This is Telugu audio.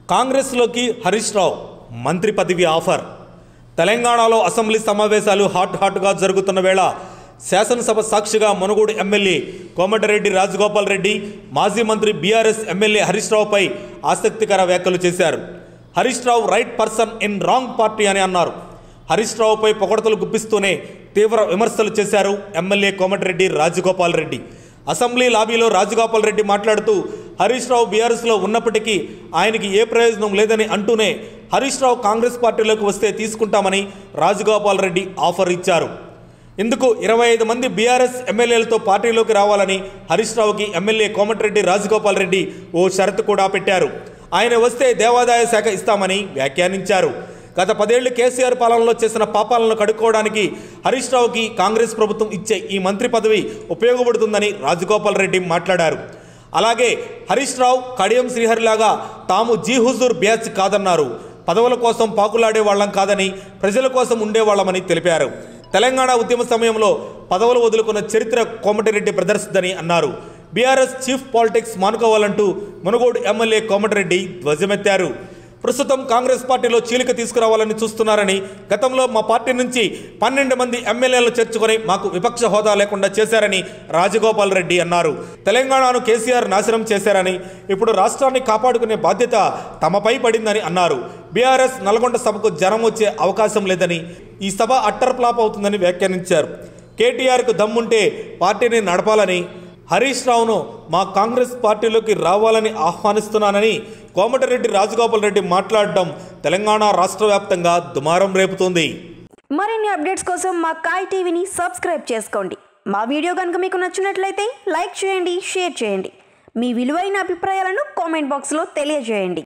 కాంగ్రెస్లోకి హరీష్ రావు మంత్రి పదవి ఆఫర్ తెలంగాణలో అసెంబ్లీ సమావేశాలు హాట్ హాట్గా జరుగుతున్న వేళ శాసనసభ సాక్షిగా మునుగోడు ఎమ్మెల్యే కోమటిరెడ్డి రాజగోపాల్ రెడ్డి మాజీ మంత్రి బీఆర్ఎస్ ఎమ్మెల్యే హరీష్ రావుపై ఆసక్తికర వ్యాఖ్యలు చేశారు Harish Rao right person in wrong party అని అన్నారు హరీష్ రావుపై పొగడతలు గుప్పిస్తూనే తీవ్ర విమర్శలు చేశారు ఎమ్మెల్యే కోమటిరెడ్డి రాజగోపాల్ రెడ్డి అసెంబ్లీ లాబీలో రాజగోపాల్ రెడ్డి మాట్లాడుతూ హరీష్ రావు బీఆర్ఎస్లో ఉన్నప్పటికీ ఆయనకి ఏ ప్రయోజనం లేదని అంటూనే హరీష్ రావు కాంగ్రెస్ పార్టీలోకి వస్తే తీసుకుంటామని రాజగోపాల్ రెడ్డి ఆఫర్ ఇచ్చారు ఇందుకు ఇరవై ఐదు మంది బీఆర్ఎస్ ఎమ్మెల్యేలతో పార్టీలోకి రావాలని హరీష్ రావుకి ఎమ్మెల్యే కోమటిరెడ్డి రాజగోపాల్ రెడ్డి ఓ షరతు కూడా పెట్టారు ఆయన వస్తే దేవాదాయ శాఖ ఇస్తామని వ్యాఖ్యానించారు గత పదేళ్లు కేసీఆర్ పాలనలో చేసిన పాపాలను కడుక్కోవడానికి హరీష్ రావుకి కాంగ్రెస్ ప్రభుత్వం ఇచ్చే ఈ మంత్రి పదవి ఉపయోగపడుతుందని రాజగోపాల్ రెడ్డి మాట్లాడారు అలాగే హరీష్ రావు కడియం శ్రీహరిలాగా తాము జీ హుజూర్ బ్యాచ్ కాదన్నారు పదవుల కోసం పాకులాడే వాళ్ళం కాదని ప్రజల కోసం ఉండేవాళ్ళమని తెలిపారు తెలంగాణ ఉద్యమ సమయంలో పదవులు వదులుకున్న చరిత్ర కోమటిరెడ్డి ప్రదర్శిద్దని అన్నారు బీఆర్ఎస్ చీఫ్ పాలిటిక్స్ మానుకోవాలంటూ మునుగోడు ఎమ్మెల్యే కోమటిరెడ్డి ధ్వజమెత్తారు ప్రస్తుతం కాంగ్రెస్ పార్టీలో చీలిక తీసుకురావాలని చూస్తున్నారని గతంలో మా పార్టీ నుంచి పన్నెండు మంది ఎమ్మెల్యేలను చేర్చుకొని మాకు విపక్ష హోదా లేకుండా చేశారని రాజగోపాల్ రెడ్డి అన్నారు తెలంగాణను కేసీఆర్ నాశనం చేశారని ఇప్పుడు రాష్ట్రాన్ని కాపాడుకునే బాధ్యత తమపై పడిందని అన్నారు బీఆర్ఎస్ నల్గొండ సభకు జనం వచ్చే అవకాశం లేదని ఈ సభ అట్టర్ ఫ్లాప్ అవుతుందని వ్యాఖ్యానించారు కేటీఆర్కు దమ్ముంటే పార్టీని నడపాలని హరీష్ రావును మా కాంగ్రెస్ పార్టీలోకి రావాలని ఆహ్వానిస్తున్నానని కోమటిరెడ్డి రాజగోపాల్ రెడ్డి మాట్లాడడం తెలంగాణ రాష్ట్ర వ్యాప్తంగా దుమారం రేపుతోంది మరిన్ని అప్డేట్స్ కోసం మా కాయ్ టీవీని సబ్స్క్రైబ్ చేసుకోండి మా వీడియో కనుక మీకు నచ్చినట్లయితే లైక్ చేయండి షేర్ చేయండి మీ విలువైన అభిప్రాయాలను కామెంట్ బాక్స్లో తెలియజేయండి